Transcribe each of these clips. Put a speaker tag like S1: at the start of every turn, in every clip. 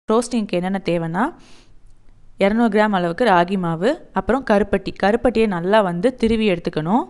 S1: ரோஸ்டிங்க்கு என்னென்ன தேவைன்னா இரநூறு கிராம் அளவுக்கு ராகி மாவு அப்புறம் கருப்பட்டி கருப்பட்டியை நல்லா வந்து திருவி எடுத்துக்கணும்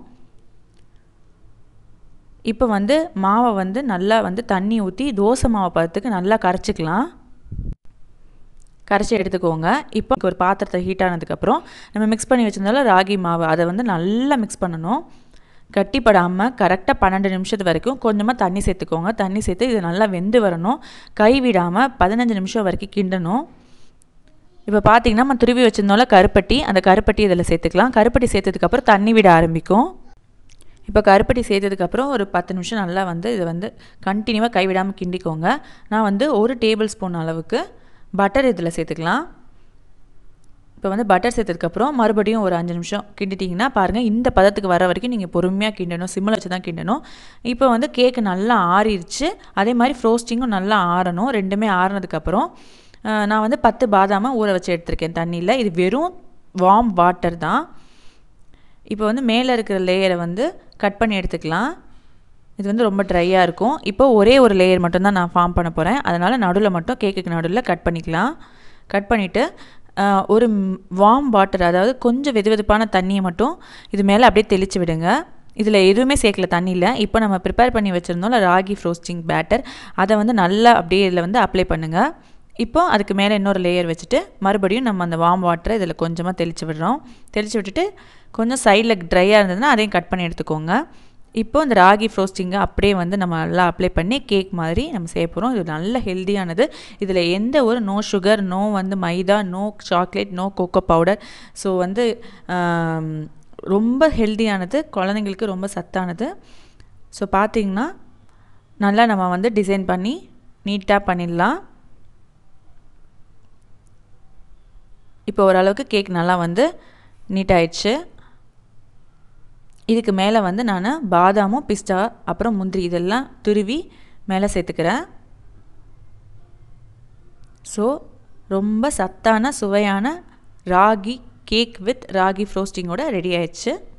S1: இப்போ வந்து மாவை வந்து நல்லா வந்து தண்ணி ஊற்றி தோசை மாவை பதத்துக்கு நல்லா கரைச்சிக்கலாம் கரைச்சி எடுத்துக்கோங்க இப்போ ஒரு பாத்திரத்தை ஹீட் ஆனதுக்கப்புறம் நம்ம மிக்ஸ் பண்ணி வச்சிருந்தாலும் ராகி மாவு அதை வந்து நல்லா மிக்ஸ் பண்ணணும் கட்டிப்படாமல் கரெக்டாக பன்னெண்டு நிமிஷத்து வரைக்கும் கொஞ்சமாக தண்ணி சேர்த்துக்கோங்க தண்ணி சேர்த்து இது நல்லா வெந்து வரணும் கை விடாமல் பதினஞ்சு நிமிஷம் வரைக்கும் கிண்டணும் இப்போ பார்த்தீங்கன்னா நம்ம துருவி வச்சிருந்தோம்ல கருப்பட்டி அந்த கருப்பட்டி இதில் சேர்த்துக்கலாம் கருப்பட்டி சேர்த்ததுக்கப்புறம் தண்ணி விட ஆரம்பிக்கும் இப்போ கருப்பட்டி சேர்த்ததுக்கப்புறம் ஒரு பத்து நிமிஷம் நல்லா வந்து இதை வந்து கண்டினியூவாக கைவிடாமல் கிண்டிக்கோங்க நான் வந்து ஒரு டேபிள் ஸ்பூன் அளவுக்கு பட்டர் இதில் சேர்த்துக்கலாம் இப்போ வந்து பட்டர் சேர்த்ததுக்கப்புறம் மறுபடியும் ஒரு அஞ்சு நிமிஷம் கிண்டிட்டிங்கன்னா பாருங்கள் இந்த பதத்துக்கு வர வரைக்கும் நீங்கள் பொறுமையாக கிண்டணும் சிம்மில் வச்சு தான் கிண்டணும் இப்போ வந்து கேக்கு நல்லா ஆறிடுச்சு அதே மாதிரி ஃப்ரோஸ்டிங்கும் நல்லா ஆறணும் ரெண்டுமே ஆறினதுக்கப்புறம் நான் வந்து பத்து பாதாமாக ஊற வச்சு எடுத்திருக்கேன் தண்ணியில் இது வெறும் வார்ம் வாட்டர் தான் இப்போ வந்து மேலே இருக்கிற லேயரை வந்து கட் பண்ணி எடுத்துக்கலாம் இது வந்து ரொம்ப ட்ரையாக இருக்கும் இப்போ ஒரே ஒரு லேயர் மட்டும்தான் நான் ஃபார்ம் பண்ண போகிறேன் அதனால் நடுவில் மட்டும் கேக்குக்கு நடுவில் கட் பண்ணிக்கலாம் கட் பண்ணிவிட்டு ஒரு வார்ம் வாட்டர் அதாவது கொஞ்சம் வெது வெதுப்பான தண்ணியை மட்டும் இது மேலே அப்படியே தெளித்து விடுங்க இதில் எதுவுமே சேர்க்கல தண்ணியில் இப்போ நம்ம ப்ரிப்பேர் பண்ணி வச்சுருந்தோம்ல ராகி ஃப்ரோஸ்டிங் பேட்டர் அதை வந்து நல்லா அப்படியே இதில் வந்து அப்ளை பண்ணுங்கள் இப்போ அதுக்கு மேலே இன்னொரு லேயர் வச்சுட்டு மறுபடியும் நம்ம அந்த வார்ம் வாட்டரை இதில் கொஞ்சமாக தெளித்து விடுறோம் தெளித்து விட்டுட்டு கொஞ்சம் சைடில் ட்ரையாக இருந்ததுன்னா அதையும் கட் பண்ணி எடுத்துக்கோங்க இப்போ இந்த ராகி ஃப்ரோஸ்டிங்கை அப்படியே வந்து நம்ம நல்லா அப்ளை பண்ணி கேக் மாதிரி நம்ம செய்ய போகிறோம் இது நல்ல ஹெல்த்தியானது இதில் எந்த ஒரு நோ சுகர் நோ வந்து maida no chocolate no cocoa powder so வந்து ரொம்ப ஹெல்த்தியானது குழந்தைங்களுக்கு ரொம்ப சத்தானது ஸோ பார்த்திங்கன்னா நல்லா நம்ம வந்து டிசைன் பண்ணி நீட்டாக பண்ணிடலாம் இப்போ ஓரளவுக்கு கேக் நல்லா வந்து நீட்டாயிடுச்சு இதுக்கு மேலே வந்து நான் பாதாமும் பிஸ்தா அப்புறம் முந்திரி இதெல்லாம் துருவி மேலே சேர்த்துக்கிறேன் ஸோ ரொம்ப சத்தான சுவையான ராகி கேக் வித் ராகி ஃப்ரோஸ்டிங்கோட ரெடி ஆயிடுச்சு